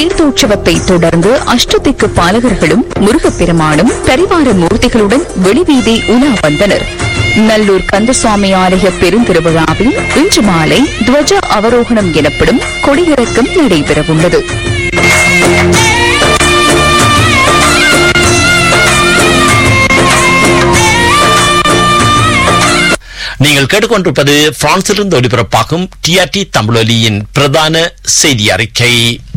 தீர்த்தோற்சவத்தை தொடர்ந்து அஷ்டதிக்கு பாலகர்களும் முருகப்பெருமானும் பரிவார மூர்த்திகளுடன் வெளிவீதி உலா வந்தனர் நல்லூர் கந்தசுவாமி ஆலய பெருந்திருவிழாவில் இன்று மாலை துவஜ அவரோகணம் எனப்படும் கொடியிறக்கம் நடைபெறவுள்ளது நீங்கள் கேட்டுக்கொண்டிருப்பது பிரான்சிலிருந்து ஒளிபரப்பாகும் டிஆர்டி தமிழொலியின் பிரதான செய்தி அறிக்கை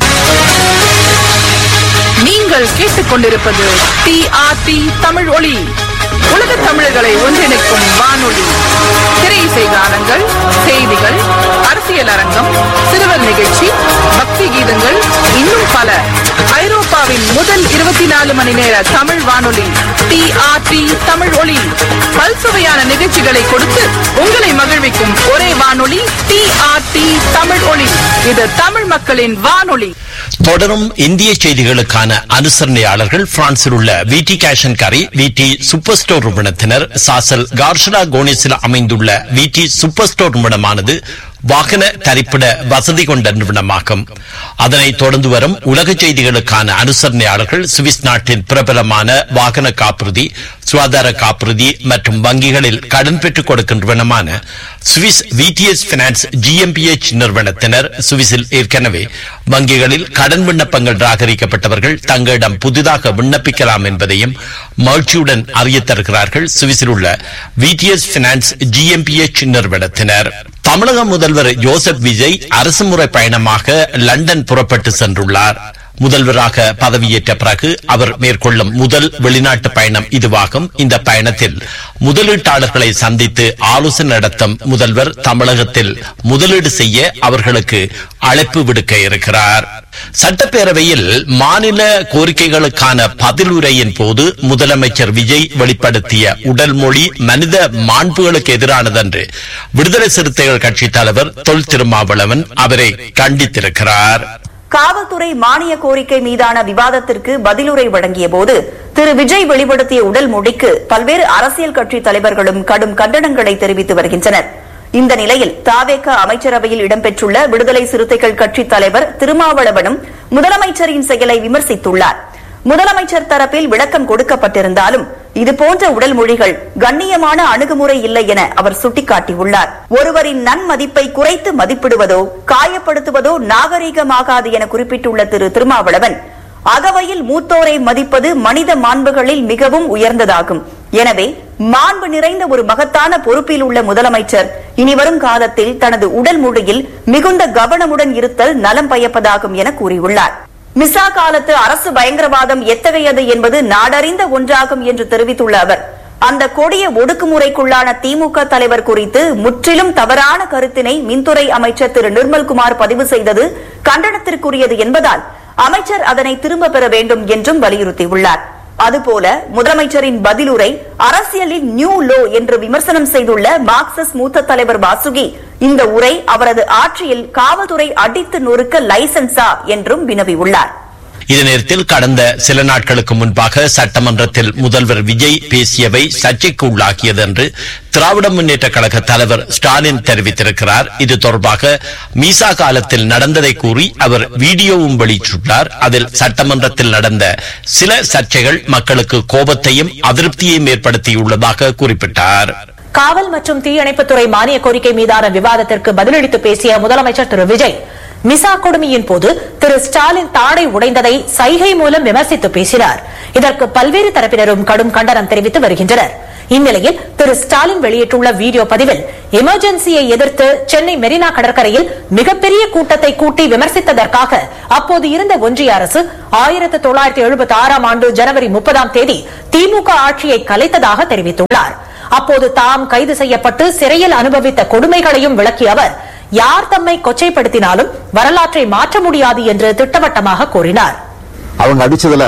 நீங்கள் கேட்டுக்கொண்டிருப்பது டிஆர்டி தமிழ் ஒளி உலக தமிழர்களை ஒன்றிணைக்கும் வானொலி திரை இசை கானங்கள் செய்திகள் அரசியல் அரங்கம் சிறுவர் நிகழ்ச்சி பக்தி கீதங்கள் இன்னும் பல ஐரோப்பாவின் முதல் இருபத்தி நாலு மணி நேர தமிழ் வானொலி டிஆர்டி தமிழ் ஒளி பல்சுவையான நிகழ்ச்சிகளை கொடுத்து உங்களை மகிழ்விக்கும் ஒரே வானொலி டிஆர்டி தமிழ் ஒளி இது தமிழ் மக்களின் வானொலி தொடரும் இந்திய செய்திகளுக்கான அனுசரணையாளர்கள் பிரான்சில் உள்ள விடி கேஷன் கரி விடி சூப்பர் ஸ்டோர் நிறுவனத்தினர் சாசல் கார்ஷலா கோனிஸில் அமைந்துள்ள விடி சூப்பர் ஸ்டோர் நிறுவனமானது வாகன தரிப்பிட வசதி கொண்ட நிறுவனமாகும் அதனைத் தொடர்ந்து வரும் உலக செய்திகளுக்கான அனுசரணையாளர்கள் சுவிஸ் நாட்டின் பிரபலமான வாகன காப்புறுதி சுகாதார காப்புறுதி மற்றும் வங்கிகளில் கடன் பெற்றுக் கொடுக்கும் நிறுவனமான சுவிஸ் விடிஎஸ் பினான்ஸ் ஜிஎம்பிஎச் நிறுவனத்தினர் சுவிஸில் ஏற்கனவே வங்கிகளில் கடன் விண்ணப்பங்கள் நிராகரிக்கப்பட்டவர்கள் தங்களிடம் புதிதாக விண்ணப்பிக்கலாம் என்பதையும் மகிழ்ச்சியுடன் அறிய தருகிறார்கள் சுவிஸில் உள்ள விடிஎஸ் பினான்ஸ் ஜிஎம்பிஎச் நிறுவனத்தினர் தமிழக முதல்வர் ஜோசப் விஜய் அரசுமுறை பயணமாக லண்டன் புறப்பட்டு சென்றுள்ளார் முதல்வராக பதவியேற்ற பிறகு அவர் மேற்கொள்ளும் முதல் வெளிநாட்டு பயணம் இதுவாகும் இந்த பயணத்தில் முதலீட்டாளர்களை சந்தித்து ஆலோசனை நடத்தும் முதல்வர் தமிழகத்தில் முதலீடு செய்ய அவர்களுக்கு அழைப்பு விடுக்க இருக்கிறார் சட்டப்பேரவையில் மாநில கோரிக்கைகளுக்கான பதிலுரையின் போது முதலமைச்சர் விஜய் வெளிப்படுத்திய உடல் மொழி மனித மாண்புகளுக்கு எதிரானதென்று விடுதலை சிறுத்தைகள் கட்சித் தலைவர் தொல் திருமாவளவன் அவரை கண்டித்திருக்கிறார் காவல்துறை மானிய கோரிக்கை மீதான விவாதத்திற்கு பதிலுரை வழங்கிய போது திரு விஜய் வெளிப்படுத்திய உடல் மொழிக்கு பல்வேறு அரசியல் கட்சி தலைவர்களும் கடும் கண்டனங்களை தெரிவித்து வருகின்றனர் இந்த நிலையில் தாவேக அமைச்சரவையில் இடம்பெற்றுள்ள விடுதலை சிறுத்தைகள் கட்சி தலைவர் திருமாவளவனும் முதலமைச்சரின் செயலை விமர்சித்துள்ளார் முதலமைச்சர் தரப்பில் விளக்கம் கொடுக்கப்பட்டிருந்தாலும் இதுபோன்ற உடல் மொழிகள் கண்ணியமான அணுகுமுறை இல்லை என அவர் சுட்டிக்காட்டியுள்ளார் ஒருவரின் நன்மதிப்பை குறைத்து மதிப்பிடுவதோ காயப்படுத்துவதோ நாகரீகமாகாது என குறிப்பிட்டுள்ள திரு திருமாவளவன் அகவையில் மூத்தோரை மதிப்பது மனித மாண்புகளில் மிகவும் உயர்ந்ததாகும் எனவே மாண்பு நிறைந்த ஒரு மகத்தான பொறுப்பில் உள்ள முதலமைச்சர் இனிவரும் காலத்தில் தனது உடல் மொழியில் மிகுந்த கவனமுடன் இருத்தல் நலம் பயப்பதாகும் என கூறியுள்ளார் மிசா காலத்து அரசு பயங்கரவாதம் எத்தகையது என்பது நாடறிந்த ஒன்றாகும் என்று தெரிவித்துள்ள அவர் அந்த கொடிய ஒடுக்குமுறைக்குள்ளான திமுக தலைவர் குறித்து முற்றிலும் தவறான கருத்தினை மின்துறை அமைச்சர் திரு நிர்மல்குமார் பதிவு செய்தது கண்டனத்திற்குரியது என்பதால் அமைச்சர் அதனை திரும்ப பெற வேண்டும் என்றும் வலியுறுத்தியுள்ளார் அதுபோல முதலமைச்சரின் பதிலுரை அரசியலில் நியூ லோ என்று விமர்சனம் செய்துள்ள மார்க்சிஸ்ட் மூத்த தலைவர் வாசுகி இந்த உரை அவரது ஆட்சியில் காவல்துறை அடித்து நொறுக்க லைசன்ஸா என்றும் வினவியுள்ளார் இதே நேரத்தில் கடந்த சில நாட்களுக்கு முன்பாக சட்டமன்றத்தில் முதல்வர் விஜய் பேசியவை சர்ச்சைக்கு உள்ளாகியது என்று திராவிட முன்னேற்ற கழக தலைவர் ஸ்டாலின் தெரிவித்திருக்கிறார் இது தொடர்பாக மீசா காலத்தில் நடந்ததை கூறி அவர் வீடியோவும் வெளியிட்டுள்ளார் அதில் சட்டமன்றத்தில் நடந்த சில சர்ச்சைகள் மக்களுக்கு கோபத்தையும் அதிருப்தியையும் ஏற்படுத்தியுள்ளதாக குறிப்பிட்டார் காவல் மற்றும் தீயணைப்புத்துறை மானிய கோரிக்கை மீதான விவாதத்திற்கு பதிலளித்து பேசிய முதலமைச்சர் திரு விஜய் மிசா கொடுமையின் போது திரு ஸ்டாலின் தாடை உடைந்ததை சைகை மூலம் விமர்சித்து பேசினார் இதற்கு பல்வேறு தரப்பினரும் கடும் கண்டனம் தெரிவித்து வருகின்றனர் இந்நிலையில் திரு ஸ்டாலின் வெளியிட்டுள்ள வீடியோ பதிவில் எமர்ஜென்சியை எதிர்த்து சென்னை மெரினா கடற்கரையில் மிகப்பெரிய கூட்டத்தை கூட்டி விமர்சித்ததற்காக அப்போது இருந்த ஒன்றிய அரசு ஆயிரத்து தொள்ளாயிரத்தி எழுபத்தி ஆறாம் ஆண்டு ஜனவரி முப்பதாம் தேதி திமுக ஆட்சியை கலைத்ததாக தெரிவித்துள்ளார் அப்போது தாம் கைது செய்யப்பட்டு சிறையில் அனுபவித்த கொடுமைகளையும் விளக்கிய அவர் யார் தம்மை கொச்சைப்படுத்தினாலும் வரலாற்றை மாற்ற முடியாது என்று திட்டவட்டமாக கூறினார் அவங்க அடிச்சதுல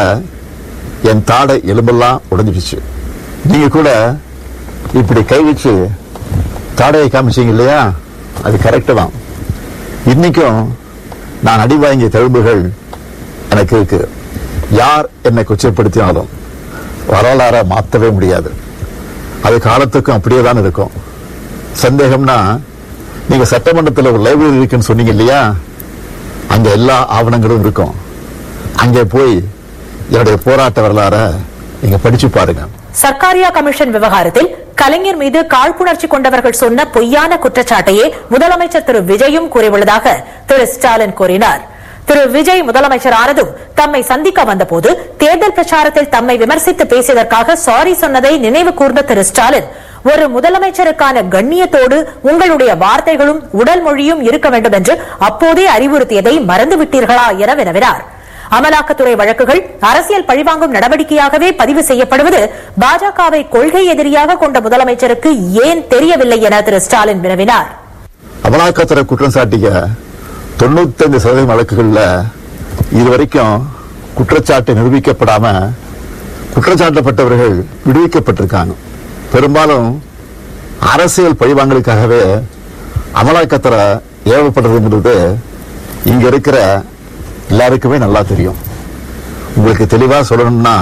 என் தாடை எலும்பெல்லாம் உடைஞ்சிடுச்சு நீங்க கூட இப்படி கை வச்சு தாடையை காமிச்சீங்க இல்லையா அது கரெக்ட் தான் இன்னைக்கும் நான் அடி வாங்கிய தழும்புகள் எனக்கு இருக்கு யார் என்னை கொச்சைப்படுத்தினாலும் வரலாற மாற்றவே முடியாது அது காலத்துக்கும் அப்படியே தான் இருக்கும் சந்தேகம்னா நீங்க சட்டமன்றத்தில் ஒரு லைப்ரரி இருக்குன்னு சொன்னீங்க இல்லையா அங்க எல்லா ஆவணங்களும் இருக்கும் அங்கே போய் என்னுடைய போராட்ட வரலாற நீங்க படிச்சு பாருங்க சர்க்காரியா கமிஷன் விவகாரத்தில் கலைஞர் மீது காழ்ப்புணர்ச்சி கொண்டவர்கள் சொன்ன பொய்யான குற்றச்சாட்டையே முதலமைச்சர் திரு விஜயும் கூறியுள்ளதாக திரு ஸ்டாலின் கூறினார் திரு விஜய் முதலமைச்சர் ஆனதும் தம்மை சந்திக்க வந்தபோது தேர்தல் பிரச்சாரத்தில் தம்மை விமர்சித்து பேசியதற்காக சாரி சொன்னதை நினைவு கூர்ந்த திரு ஸ்டாலின் ஒரு முதலமைச்சருக்கான கண்ணியத்தோடு உங்களுடைய வார்த்தைகளும் உடல் மொழியும் இருக்க வேண்டும் என்று அப்போதே அறிவுறுத்தியதை மறந்துவிட்டீர்களா என வினவினார் அமலாக்கத்துறை வழக்குகள் அரசியல் பழிவாங்கும் நடவடிக்கையாகவே பதிவு செய்யப்படுவது பாஜகவை கொள்கை எதிரியாக கொண்ட முதலமைச்சருக்கு ஏன் தெரியவில்லை என திரு ஸ்டாலின் வினவினார் அமலாக்கத்துறை குற்றம் சாட்டிய தொண்ணூத்தைந்து சதவீதம் வழக்குகள்ல இதுவரைக்கும் குற்றச்சாட்டு நிரூபிக்கப்படாம குற்றச்சாட்டப்பட்டவர்கள் விடுவிக்கப்பட்டிருக்காங்க பெரும்பாலும் அரசியல் பழிவாங்கலுக்காகவே அமலாக்கத்துறை ஏவப்படுறதுங்கிறது இங்க இருக்கிற எல்லாருக்குமே நல்லா தெரியும் உங்களுக்கு தெளிவா சொல்லணும்னா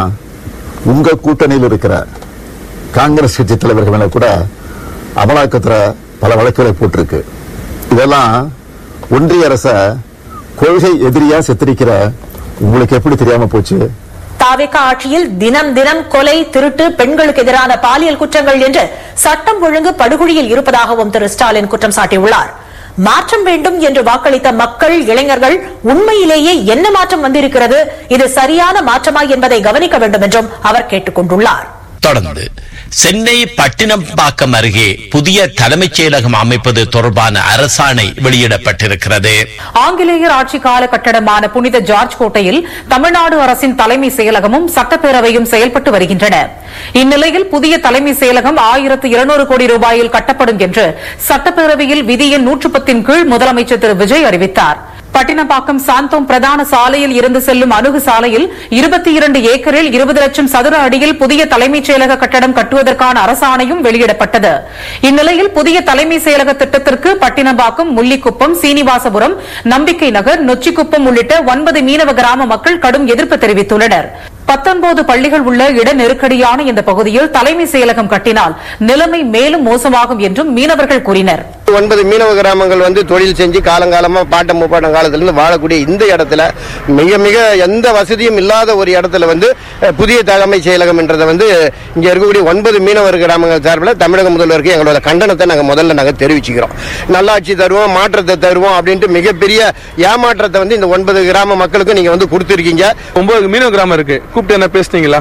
உங்க கூட்டணியில் இருக்கிற காங்கிரஸ் கட்சி தலைவர்கள் மேல கூட அமலாக்கத்துறை பல வழக்குகளை போட்டிருக்கு இதெல்லாம் ஒன்றிய அரச கொள்கை எதிரியா சித்தரிக்கிற உங்களுக்கு எப்படி தெரியாம போச்சு தாவேக ஆட்சியில் தினம் தினம் கொலை திருட்டு பெண்களுக்கு எதிரான பாலியல் குற்றங்கள் என்று சட்டம் ஒழுங்கு படுகொலியில் இருப்பதாகவும் திரு ஸ்டாலின் குற்றம் சாட்டியுள்ளார் மாற்றம் வேண்டும் என்று வாக்களித்த மக்கள் இளைஞர்கள் உண்மையிலேயே என்ன மாற்றம் வந்திருக்கிறது இது சரியான மாற்றமா என்பதை கவனிக்க வேண்டும் என்றும் அவர் கேட்டுக் கொண்டுள்ளார் தொடர்ந்து சென்னை பட்டினப்பாக்கம் அருகே புதிய தலைமைச் செயலகம் அமைப்பது தொடர்பான அரசாணை வெளியிடப்பட்டிருக்கிறது ஆங்கிலேயர் ஆட்சி கால கட்டடமான புனித ஜார்ஜ் கோட்டையில் தமிழ்நாடு அரசின் தலைமை செயலகமும் சட்டப்பேரவையும் செயல்பட்டு வருகின்றன இந்நிலையில் புதிய தலைமை செயலகம் ஆயிரத்து இருநூறு கோடி ரூபாயில் கட்டப்படும் என்று சட்டப்பேரவையில் விதி எண் நூற்று பத்தின் கீழ் முதலமைச்சர் திரு விஜய் அறிவித்தார் பட்டினப்பாக்கம் சாந்தோம் பிரதான சாலையில் இருந்து செல்லும் அணுகு சாலையில் இருபத்தி இரண்டு ஏக்கரில் இருபது லட்சம் சதுர அடியில் புதிய தலைமைச் செயலக கட்டடம் கட்டுவதற்கான அரசாணையும் வெளியிடப்பட்டது இந்நிலையில் புதிய தலைமை செயலக திட்டத்திற்கு பட்டினப்பாக்கம் முள்ளிக்குப்பம் சீனிவாசபுரம் நம்பிக்கை நகர் நொச்சிக்குப்பம் உள்ளிட்ட ஒன்பது மீனவ கிராம மக்கள் கடும் எதிர்ப்பு தெரிவித்துள்ளனர் பத்தொன்பது பள்ளிகள் உள்ள இட நெருக்கடியான இந்த பகுதியில் தலைமை செயலகம் கட்டினால் நிலைமை மேலும் மோசமாகும் என்றும் மீனவர்கள் கூறினர் ஒன்பது மீனவ கிராமங்கள் வந்து தொழில் செஞ்சு காலங்காலமா பாட்டம் முப்பாட்டம் காலத்துல இருந்து வாழக்கூடிய இந்த இடத்துல மிக மிக எந்த வசதியும் இல்லாத ஒரு இடத்துல வந்து அஹ், புதிய தலைமைச் செயலகம் என்றதை வந்து இங்க இருக்கக்கூடிய ஒன்பது மீனவர் கிராமங்கள் சார்பில் தமிழக முதல்வருக்கு எங்களோட கண்டனத்தை நாங்க முதல்ல நாங்க தெரிவிச்சுக்கிறோம் நல்லாட்சி தருவோம் மாற்றத்தை தருவோம் அப்படின்ட்டு மிகப்பெரிய ஏமாற்றத்தை வந்து இந்த ஒன்பது கிராம மக்களுக்கு நீங்க வந்து கொடுத்துருக்கீங்க ஒன்பது மீனவ கிராமம் இருக்கு கூப்பிட்டு என்ன பேசுனீங்களா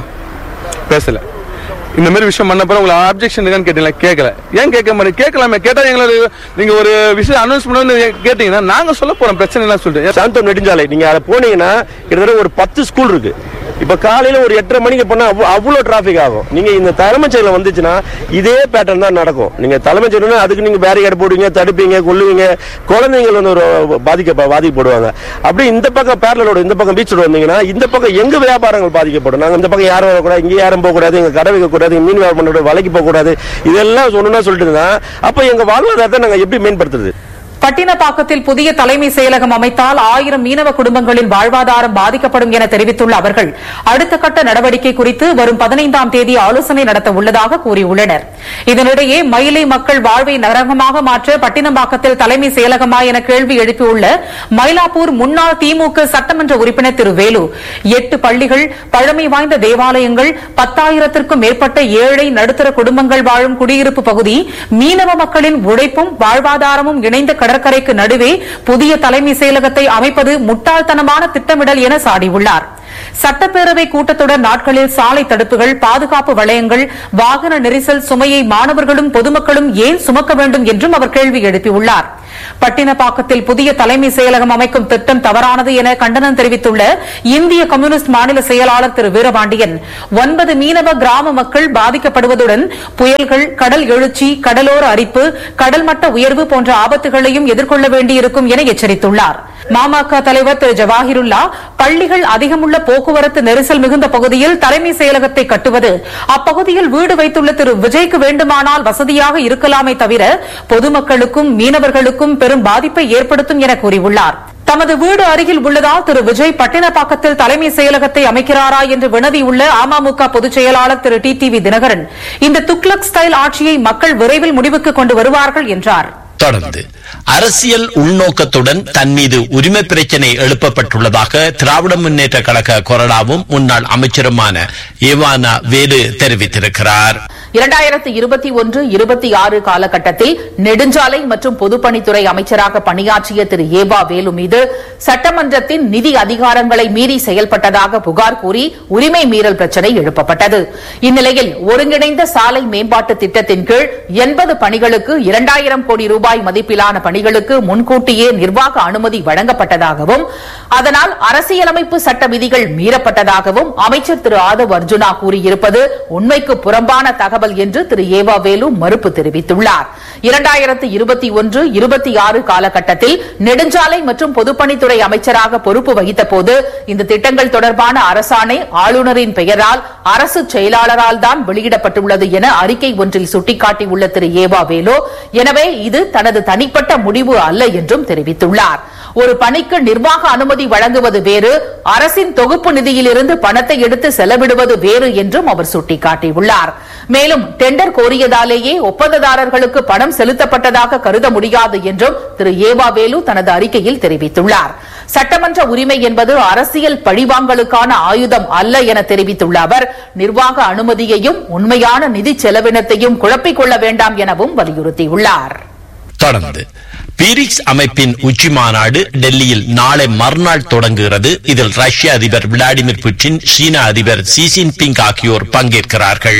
பேசல இந்த மாதிரி விஷயம் பண்ணப்ப உங்களுக்கு ஆப்ஜெக்ஷன் இருக்கான்னு கேட்டீங்களா கேட்கல ஏன் கேட்க மாட்டேங்க கேட்கலாமே கேட்டா எங்களுக்கு நீங்க ஒரு விஷயம் அனௌன்ஸ் பண்ணு கேட்டீங்கன்னா நாங்க சொல்ல போறோம் பிரச்சனை எல்லாம் சொல்லிட்டு சாந்தம் நெடுஞ்சாலை நீங்க அதை போனீங்கன்னா கிட்டத்தட்ட ஒரு பத்து ஸ்கூல் இருக்கு இப்ப காலையில ஒரு எட்டரை மணிக்கு போனா அவ்வளவு- அவ்வளவு டிராபிக் ஆகும் நீங்க இந்த தலைமைச் செயலம் வந்துச்சுன்னா இதே பேட்டர்ன் தான் நடக்கும் நீங்க தலைமைச் செயலம்னா அதுக்கு நீங்க பேரிகேட் போடுவீங்க தடுப்பீங்க கொல்லுவீங்க குழந்தைகள் வந்து ஒரு பாதிக்க பாதிக்கப்படுவாங்க அப்படி இந்த பக்கம் பேரலோட இந்த பக்கம் பீச் வந்தீங்கன்னா இந்த பக்கம் எங்க வியாபாரங்கள் பாதிக்கப்படும் நாங்க இந்த பக்கம் யாரும் வரக்கூடாது இங்க யாரும் போகக்கூடாது எங்க கடை வைக்கக்கூடாது மீன் வியாபாரம் பண்ணக்கூடாது வலைக்கு போகக்கூடாது இதெல்லாம் சொல்லணும்னா சொல்லிட்டு இருந்தா அப்ப எங்க வாழ்வாதாரத்தை நாங்க எப்படி மேம்படுத்துறது பட்டினப்பாக்கத்தில் புதிய தலைமை செயலகம் அமைத்தால் ஆயிரம் மீனவ குடும்பங்களின் வாழ்வாதாரம் பாதிக்கப்படும் என தெரிவித்துள்ள அவர்கள் அடுத்த கட்ட நடவடிக்கை குறித்து வரும் பதினைந்தாம் தேதி ஆலோசனை நடத்த உள்ளதாக கூறியுள்ளனர் இதனிடையே மயிலை மக்கள் வாழ்வை நரகமாக மாற்ற பட்டினப்பாக்கத்தில் தலைமை செயலகமா என கேள்வி எழுப்பியுள்ள மயிலாப்பூர் முன்னாள் திமுக சட்டமன்ற உறுப்பினர் திரு வேலு எட்டு பள்ளிகள் பழமை வாய்ந்த தேவாலயங்கள் பத்தாயிரத்திற்கும் மேற்பட்ட ஏழை நடுத்தர குடும்பங்கள் வாழும் குடியிருப்பு பகுதி மீனவ மக்களின் உழைப்பும் வாழ்வாதாரமும் இணைந்த கடற்கரைக்கு நடுவே புதிய தலைமை செயலகத்தை அமைப்பது முட்டாள்தனமான திட்டமிடல் என சாடியுள்ளார் சட்டப்பேரவை கூட்டத்தொடர் நாட்களில் சாலை தடுப்புகள் பாதுகாப்பு வளையங்கள் வாகன நெரிசல் சுமையை மாணவர்களும் பொதுமக்களும் ஏன் சுமக்க வேண்டும் என்றும் அவர் கேள்வி எழுப்பியுள்ளார் பட்டினப்பாக்கத்தில் புதிய தலைமை செயலகம் அமைக்கும் திட்டம் தவறானது என கண்டனம் தெரிவித்துள்ள இந்திய கம்யூனிஸ்ட் மாநில செயலாளர் திரு வீரபாண்டியன் ஒன்பது மீனவ கிராம மக்கள் பாதிக்கப்படுவதுடன் புயல்கள் கடல் எழுச்சி கடலோர அரிப்பு கடல் மட்ட உயர்வு போன்ற ஆபத்துகளையும் எதிர்கொள்ள வேண்டியிருக்கும் என எச்சரித்துள்ளார் மாமக தலைவர் திரு ஜவாஹிருல்லா பள்ளிகள் அதிகமுள்ள போக்குவரத்து நெரிசல் மிகுந்த பகுதியில் தலைமை செயலகத்தை கட்டுவது அப்பகுதியில் வீடு வைத்துள்ள திரு விஜய்க்கு வேண்டுமானால் வசதியாக இருக்கலாமே தவிர பொதுமக்களுக்கும் மீனவர்களுக்கும் பெரும் பாதிப்பை ஏற்படுத்தும் என கூறியுள்ளார் தமது வீடு அருகில் உள்ளதால் திரு விஜய் பட்டினப்பாக்கத்தில் தலைமை செயலகத்தை அமைக்கிறாரா என்று வினவியுள்ள அமமுக பொதுச் செயலாளர் திரு டி டிவி தினகரன் இந்த துக்ளக் ஸ்டைல் ஆட்சியை மக்கள் விரைவில் முடிவுக்கு கொண்டு வருவார்கள் என்றார் தொடர்ந்து அரசியல் உள்நோக்கத்துடன் தன் மீது உரிமை பிரச்சினை எழுப்பப்பட்டுள்ளதாக திராவிட முன்னேற்ற கழக கொறடாவும் முன்னாள் அமைச்சருமான ஏவானா வேலு தெரிவித்திருக்கிறார் இரண்டாயிரத்தி இருபத்தி ஒன்று இருபத்தி ஆறு காலகட்டத்தில் நெடுஞ்சாலை மற்றும் பொதுப்பணித்துறை அமைச்சராக பணியாற்றிய திரு ஏவா வேலு மீது சட்டமன்றத்தின் நிதி அதிகாரங்களை மீறி செயல்பட்டதாக புகார் கூறி உரிமை மீறல் பிரச்சினை எழுப்பப்பட்டது இந்நிலையில் ஒருங்கிணைந்த சாலை மேம்பாட்டு திட்டத்தின் கீழ் எண்பது பணிகளுக்கு இரண்டாயிரம் கோடி ரூபாய் மதிப்பிலான பணிகளுக்கு முன்கூட்டியே நிர்வாக அனுமதி வழங்கப்பட்டதாகவும் அதனால் அரசியலமைப்பு சட்ட விதிகள் மீறப்பட்டதாகவும் அமைச்சர் திரு ஆதவ் அர்ஜுனா கூறியிருப்பது உண்மைக்கு புறம்பான தகவல் என்று திரு ஏவா வேலு மறுப்பு தெரிவித்துள்ளார் இரண்டாயிரத்து இருபத்தி ஒன்று இருபத்தி ஆறு காலகட்டத்தில் நெடுஞ்சாலை மற்றும் பொதுப்பணித்துறை அமைச்சராக பொறுப்பு வகித்தபோது இந்த திட்டங்கள் தொடர்பான அரசாணை ஆளுநரின் பெயரால் அரசு செயலாளரால் தான் வெளியிடப்பட்டுள்ளது என அறிக்கை ஒன்றில் சுட்டிக்காட்டியுள்ள திரு ஏவா வேலு எனவே இது தனது தனிப்பட்ட முடிவு அல்ல என்றும் தெரிவித்துள்ளார் ஒரு பணிக்கு நிர்வாக அனுமதி வழங்குவது வேறு அரசின் தொகுப்பு நிதியிலிருந்து பணத்தை எடுத்து செலவிடுவது வேறு என்றும் அவர் சுட்டிக்காட்டியுள்ளார் மேலும் டெண்டர் கோரியதாலேயே ஒப்பந்ததாரர்களுக்கு பணம் செலுத்தப்பட்டதாக கருத முடியாது என்றும் திரு ஏவா வேலு தனது அறிக்கையில் தெரிவித்துள்ளார் சட்டமன்ற உரிமை என்பது அரசியல் பழிவாங்கலுக்கான ஆயுதம் அல்ல என தெரிவித்துள்ள அவர் நிர்வாக அனுமதியையும் உண்மையான நிதி செலவினத்தையும் குழப்பிக் கொள்ள வேண்டாம் எனவும் வலியுறுத்தியுள்ளார் தொடர்ந்து பீரிக்ஸ் அமைப்பின் உச்சி மாநாடு டெல்லியில் நாளை மறுநாள் தொடங்குகிறது இதில் ரஷ்ய அதிபர் விளாடிமிர் புட்டின் சீன அதிபர் ஷி ஜின்பிங் ஆகியோர் பங்கேற்கிறார்கள்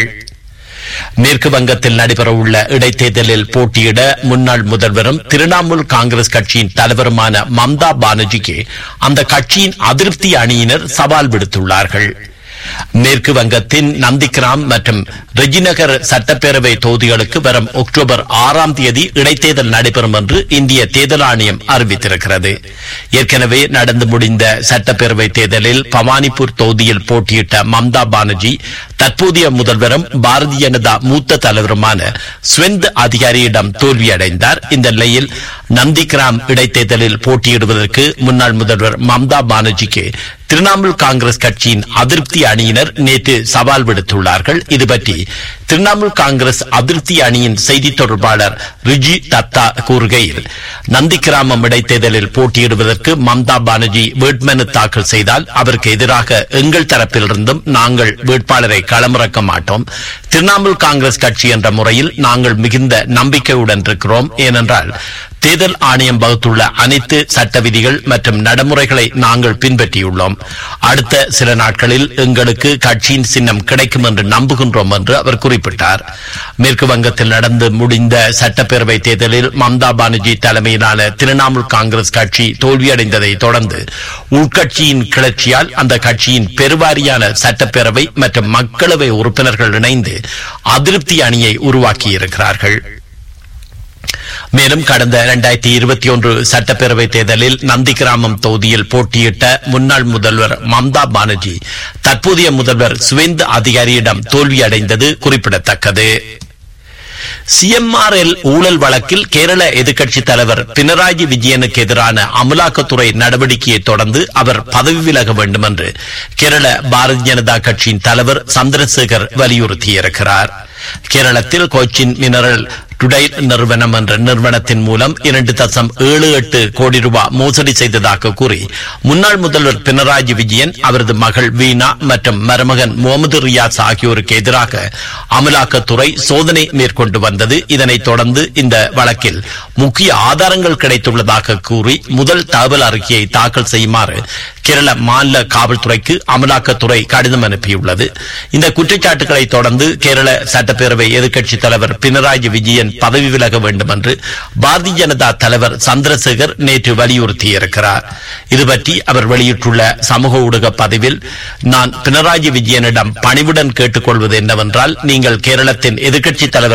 மேற்கு வங்கத்தில் நடைபெறவுள்ள இடைத்தேர்தலில் போட்டியிட முன்னாள் முதல்வரும் திரிணாமுல் காங்கிரஸ் கட்சியின் தலைவருமான மம்தா பானர்ஜிக்கு அந்த கட்சியின் அதிருப்தி அணியினர் சவால் விடுத்துள்ளார்கள் மேற்கு வங்கத்தின் நந்திகிராம் மற்றும் ரெஜிநகர் சட்டப்பேரவை தொகுதிகளுக்கு வரும் அக்டோபர் ஆறாம் தேதி இடைத்தேர்தல் நடைபெறும் என்று இந்திய தேர்தல் ஆணையம் அறிவித்திருக்கிறது ஏற்கனவே நடந்து முடிந்த சட்டப்பேரவை தேர்தலில் பவானிபூர் தொகுதியில் போட்டியிட்ட மம்தா பானர்ஜி தற்போதைய முதல்வரும் பாரதிய ஜனதா மூத்த தலைவருமான ஸ்வெந்த் அதிகாரியிடம் தோல்வியடைந்தார் இந்த நிலையில் நந்திகிராம் இடைத்தேர்தலில் போட்டியிடுவதற்கு முன்னாள் முதல்வர் மம்தா பானர்ஜிக்கு திரிணாமுல் காங்கிரஸ் கட்சியின் அதிருப்தி அணியினர் நேற்று சவால் விடுத்துள்ளார்கள் இது பற்றி திரிணாமுல் காங்கிரஸ் அதிருப்தி அணியின் செய்தி தொடர்பாளர் ரிஜி தத்தா கூறுகையில் நந்திகிராமம் இடைத்தேர்தலில் போட்டியிடுவதற்கு மம்தா பானர்ஜி வேட்புமனு தாக்கல் செய்தால் அவருக்கு எதிராக எங்கள் தரப்பிலிருந்தும் நாங்கள் வேட்பாளரை களமிறக்க மாட்டோம் திரிணாமுல் காங்கிரஸ் கட்சி என்ற முறையில் நாங்கள் மிகுந்த நம்பிக்கையுடன் இருக்கிறோம் ஏனென்றால் தேர்தல் ஆணையம் வகுத்துள்ள அனைத்து சட்ட விதிகள் மற்றும் நடைமுறைகளை நாங்கள் பின்பற்றியுள்ளோம் அடுத்த சில நாட்களில் எங்களுக்கு கட்சியின் சின்னம் கிடைக்கும் என்று நம்புகின்றோம் என்று அவர் குறிப்பிட்டார் மேற்கு வங்கத்தில் நடந்து முடிந்த சட்டப்பேரவை தேர்தலில் மம்தா பானர்ஜி தலைமையிலான திரிணாமுல் காங்கிரஸ் கட்சி தோல்வியடைந்ததை தொடர்ந்து உள்கட்சியின் கிளர்ச்சியால் அந்த கட்சியின் பெருவாரியான சட்டப்பேரவை மற்றும் மக்களவை உறுப்பினர்கள் இணைந்து அதிருப்தி அணியை உருவாக்கியிருக்கிறார்கள் மேலும் கடந்த இரண்டாயிரத்தி இருபத்தி ஒன்று சட்டப்பேரவை தேர்தலில் நந்திகிராமம் தொகுதியில் போட்டியிட்ட முன்னாள் முதல்வர் மம்தா பானர்ஜி தற்போதைய முதல்வர் சுவேந்து அதிகாரியிடம் தோல்வியடைந்தது குறிப்பிடத்தக்கது சிஎம்ஆர்எல் ஊழல் வழக்கில் கேரள எதிர்க்கட்சி தலைவர் பினராயி விஜயனுக்கு எதிரான அமலாக்கத்துறை நடவடிக்கையை தொடர்ந்து அவர் பதவி விலக வேண்டும் என்று கேரள பாரதிய ஜனதா கட்சியின் தலைவர் சந்திரசேகர் வலியுறுத்தியிருக்கிறார் கேரளத்தில் கொச்சின் மினரல் டுடைல் நிறுவனம் என்ற நிறுவனத்தின் மூலம் இரண்டு தசம் ஏழு எட்டு கோடி ரூபாய் மோசடி செய்ததாக கூறி முன்னாள் முதல்வர் பினராயி விஜயன் அவரது மகள் வீணா மற்றும் மருமகன் முகமது ரியாஸ் ஆகியோருக்கு எதிராக அமலாக்கத்துறை சோதனை மேற்கொண்டு வந்தது இதனைத் தொடர்ந்து இந்த வழக்கில் முக்கிய ஆதாரங்கள் கிடைத்துள்ளதாக கூறி முதல் தகவல் அறிக்கையை தாக்கல் செய்யுமாறு கேரள மாநில காவல்துறைக்கு அமலாக்கத்துறை கடிதம் அனுப்பியுள்ளது இந்த குற்றச்சாட்டுகளை தொடர்ந்து கேரள சட்டப்பேரவை எதிர்க்கட்சித் தலைவர் பினராயி விஜயன் பதவி விலக வேண்டும் என்று பாரதிய ஜனதா தலைவர் சந்திரசேகர் நேற்று வலியுறுத்தியிருக்கிறார் இதுபற்றி அவர் வெளியிட்டுள்ள சமூக ஊடக பதிவில் நான் பினராயி விஜயனிடம் பணிவுடன் கேட்டுக்கொள்வது என்னவென்றால் நீங்கள் கேரளத்தின் எதிர்க்கட்சித் தலைவர்